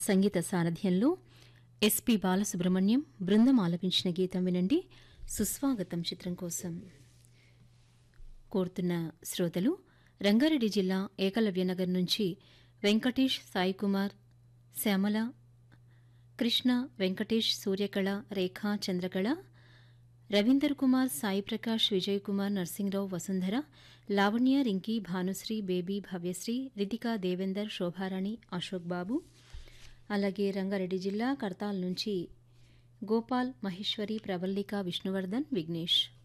సంగీత సారథ్యంలో ఎస్పి బాలసుబ్రహ్మణ్యం బృందం ఆలపించిన గీతం వినండి సుస్వాగతం చిత్రం కోసం కోరుతున్న శ్రోతలు రంగారెడ్డి జిల్లా ఏకలవ్యనగర్ నుంచి వెంకటేష్ సాయికుమార్ శ్యామల కృష్ణ వెంకటేష్ సూర్యకళ రేఖా చంద్రకళ రవీందర్ కుమార్ సాయి ప్రకాష్ విజయ్ కుమార్ నర్సింగ్రావు వసుంధర లావణ్య రింకీ భానుశ్రీ బేబీ భవ్యశ్రీ రితికా దేవేందర్ శోభారాణి అశోక్ బాబు అలాగే రంగారెడ్డి జిల్లా కర్తాల్ నుంచి గోపాల్ మహేశ్వరి ప్రవల్లిక విష్ణువర్ధన్ విఘ్నేష్